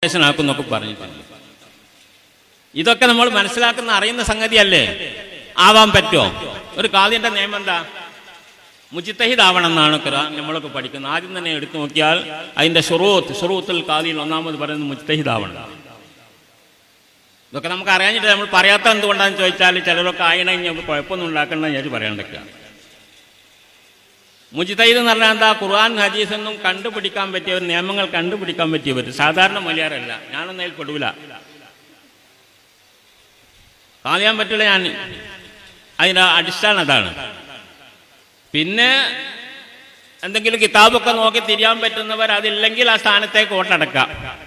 ാക്കുന്നൊക്കെ പറഞ്ഞിട്ടുണ്ട് ഇതൊക്കെ നമ്മൾ മനസ്സിലാക്കുന്ന അറിയുന്ന സംഗതിയല്ലേ ആവാൻ പറ്റുമോ ഒരു കാതിന്റെ നിയമം എന്താ മുജിത്തഹിദ് ആവണം എന്നാണ് ഖുർആൻ നമ്മളൊക്കെ പഠിക്കുന്നത് ആദ്യം തന്നെ എടുത്തു നോക്കിയാൽ അതിന്റെ ഷുറൂത്ത് ഷുറൂത്തുൽ കാദിയിൽ ഒന്നാമത് പറയുന്നത് മുജിത്തഹിദ് ആവണം ഇതൊക്കെ നമുക്ക് അറിയാഞ്ഞിട്ട് നമ്മൾ പറയാത്ത എന്തുകൊണ്ടാന്ന് ചോദിച്ചാൽ ചിലരൊക്കെ ആയണെങ്കിൽ നമുക്ക് കുഴപ്പമൊന്നും ഉണ്ടാക്കണമെന്ന് ഞാൻ പറയാണ്ടൊക്കെ മുജിത്തൈദ് എന്ന് പറഞ്ഞാൽ എന്താ ഖുർആൻ ഹദീസ് ഒന്നും കണ്ടുപിടിക്കാൻ പറ്റിയവർ നിയമങ്ങൾ കണ്ടുപിടിക്കാൻ പറ്റിയവർ സാധാരണ മലയാറല്ല ഞാനൊന്നും അതിൽ പെടൂല കാണിയാൻ പറ്റില്ല ഞാൻ അതിൻ്റെ അടിസ്ഥാനം അതാണ് പിന്നെ എന്തെങ്കിലും കിതാബൊക്കെ നോക്കി തിരിയാൻ പറ്റുന്നവർ അതില്ലെങ്കിൽ ആ സ്ഥാനത്തേക്ക് വോട്ടടക്കാം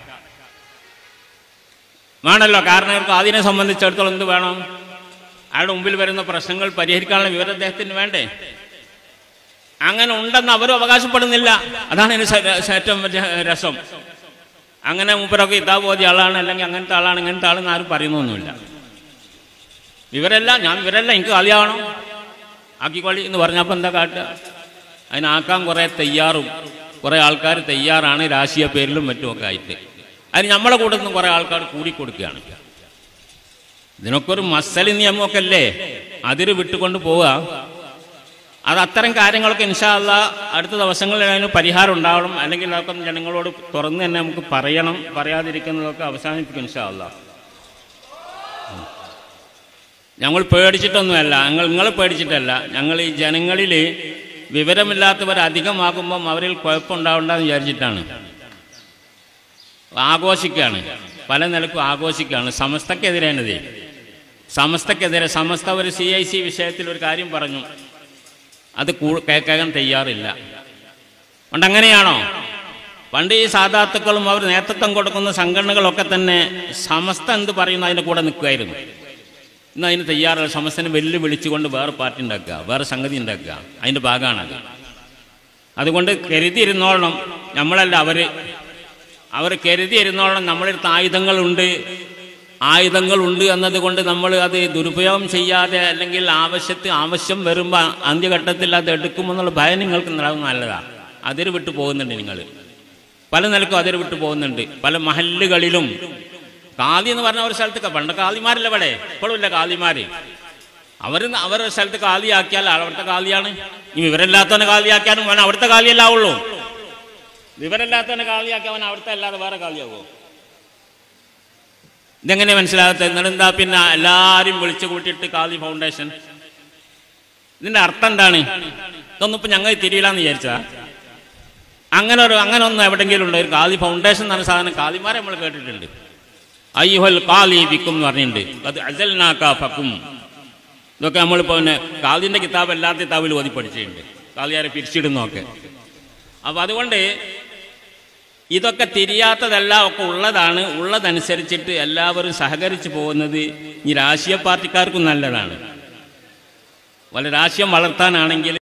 വേണമല്ലോ കാരണം ഇവർക്ക് അതിനെ സംബന്ധിച്ചിടത്തോളം എന്ത് വേണം അയാളുടെ മുമ്പിൽ വരുന്ന പ്രശ്നങ്ങൾ പരിഹരിക്കാനുള്ള വിവരം അദ്ദേഹത്തിന് വേണ്ടേ അങ്ങനെ ഉണ്ടെന്ന് അവരും അവകാശപ്പെടുന്നില്ല അതാണ് ഇതിന് സ- സ- ഏറ്റവും വലിയ രസം അങ്ങനെ മൂപ്പരൊക്കെ ഇതാ ഓതിയ ആളാണ് അല്ലെങ്കിൽ അങ്ങനത്തെ ആളാണ് ഇങ്ങനത്തെ ആളെന്ന് ആരും പറയുന്നൊന്നുമില്ല ഇവരല്ല ഞാൻ ഇവരല്ല എനിക്ക് കളിയാവണം ആക്കിക്കോളി എന്ന് പറഞ്ഞപ്പോൾ എന്താ കാട്ടുക അതിനാക്കാൻ കുറേ തയ്യാറും കുറേ ആൾക്കാർ തയ്യാറാണ് രാഷ്ട്രീയ പേരിലും മറ്റുമൊക്കെ ആയിട്ട് അതിന് നമ്മളെ കൂടെ നിന്ന് കുറേ ആൾക്കാർ കൂടിക്കൊടുക്കുകയാണ് ഇതിനൊക്കെ ഒരു മസലി നിയമമൊക്കെ അല്ലേ അതിര് വിട്ടുകൊണ്ട് പോവുക അത് അത്തരം കാര്യങ്ങളൊക്കെ ഇൻഷാല്ല അടുത്ത ദിവസങ്ങളിൽ അതിന് പരിഹാരം ഉണ്ടാവണം അല്ലെങ്കിൽ അതൊക്കെ ജനങ്ങളോട് തുറന്ന് തന്നെ നമുക്ക് പറയണം പറയാതിരിക്കുന്നതൊക്കെ അവസാനിപ്പിക്കും ഇൻഷാല്ല ഞങ്ങൾ പേടിച്ചിട്ടൊന്നുമല്ല ഞങ്ങൾ നിങ്ങൾ പേടിച്ചിട്ടല്ല ഞങ്ങൾ ഈ ജനങ്ങളിൽ വിവരമില്ലാത്തവർ അധികമാകുമ്പം അവരിൽ കുഴപ്പമുണ്ടാവണ്ടെന്ന് വിചാരിച്ചിട്ടാണ് ആഘോഷിക്കുകയാണ് പല നിലക്കും ആഘോഷിക്കുകയാണ് സമസ്തക്കെതിരാണിത് സമസ്തക്കെതിരെ സമസ്ത ഒരു സി ഐ സി വിഷയത്തിൽ ഒരു കാര്യം പറഞ്ഞു അത് കൂ- കേൾക്കാൻ തയ്യാറില്ല പണ്ട് അങ്ങനെയാണോ പണ്ട് ഈ സാധാത്തുക്കളും അവർ നേതൃത്വം കൊടുക്കുന്ന സംഘടനകളൊക്കെ തന്നെ സമസ്ത എന്ത് പറയുന്നു അതിൻ്റെ കൂടെ നിൽക്കുമായിരുന്നു ഇന്ന് അതിന് തയ്യാറല്ല സമസ്തനെ വെല്ലുവിളിച്ചുകൊണ്ട് വേറെ പാർട്ടി ഉണ്ടാക്കുക വേറെ സംഗതി ഉണ്ടാക്കുക അതിൻ്റെ ഭാഗമാണത് അതുകൊണ്ട് കരുതിയിരുന്നോളണം നമ്മളല്ല അവർ അവർ കരുതിയിരുന്നോളണം നമ്മളടുത്ത് ആയുധങ്ങളുണ്ട് ആയുധങ്ങളുണ്ട് എന്നതുകൊണ്ട് നമ്മൾ അത് ദുരുപയോഗം ചെയ്യാതെ അല്ലെങ്കിൽ ആവശ്യത്തിൽ ആവശ്യം വരുമ്പോൾ അന്ത്യഘട്ടത്തിൽ അത് എടുക്കുമെന്നുള്ള ഭയം നിങ്ങൾക്ക് ഉണ്ടാവും നല്ലതാണ് അതിര് വിട്ടു പോകുന്നുണ്ട് നിങ്ങൾ പല നിലക്കും അതിര് വിട്ടു പോകുന്നുണ്ട് പല മഹല്ലുകളിലും കാലി എന്ന് പറഞ്ഞ ഒരു സ്ഥലത്ത് പണ്ട് കാലിമാരല്ല ഇവിടെ ഇപ്പോഴും ഇല്ല കാലിമാര് അവർ അവരുടെ സ്ഥലത്ത് കാലിയാക്കിയാൽ അവിടുത്തെ കാലിയാണ് ഈ വിവരമില്ലാത്തവനെ കാലിയാക്കിയാലും അവൻ അവിടുത്തെ കാലിയല്ല ആവുള്ളൂ വിവരമില്ലാത്തവനെ കാലിയാക്കി അവൻ അവിടുത്തെ അല്ലാതെ വേറെ കാലിയാവോ ഇതെങ്ങനെ മനസ്സിലാകത്തത് എന്നിട്ടെന്താ പിന്നെ എല്ലാവരും വിളിച്ചു കൂട്ടിയിട്ട് കാലി ഫൗണ്ടേഷൻ ഇതിന്റെ അർത്ഥം എന്താണ് ഇതൊന്നും ഇപ്പൊ ഞങ്ങൾ തിരിയില്ലാന്ന് വിചാരിച്ചാ അങ്ങനെ ഒരു അങ്ങനെ ഒന്നും എവിടെയെങ്കിലും ഉണ്ട് ഒരു കാലി ഫൗണ്ടേഷൻ എന്ന് പറഞ്ഞ സാധനം കാലിമാരെ നമ്മൾ കേട്ടിട്ടുണ്ട് അയ്യുഹൽ കാലി ബിക്കും എന്ന് പറഞ്ഞിട്ടുണ്ട് അത് അസൽനാക്ക ഫക്കും ഇതൊക്കെ നമ്മളിപ്പോൾ പിന്നെ കാലിൻ്റെ കിതാബ് എല്ലാ കിതാബിൽ ഓതി പഠിച്ചിട്ടുണ്ട് കാലിയാരെ പിരിച്ചിടുന്നൊക്കെ അപ്പം അതുകൊണ്ട് ഇതൊക്കെ തിരിയാത്തതെല്ലാം ഒക്കെ ഉള്ളതാണ് ഉള്ളതനുസരിച്ചിട്ട് എല്ലാവരും സഹകരിച്ചു പോകുന്നത് ഈ രാഷ്ട്രീയ പാർട്ടിക്കാർക്കും നല്ലതാണ് വല്ല രാഷ്ട്രീയം വളർത്താനാണെങ്കിൽ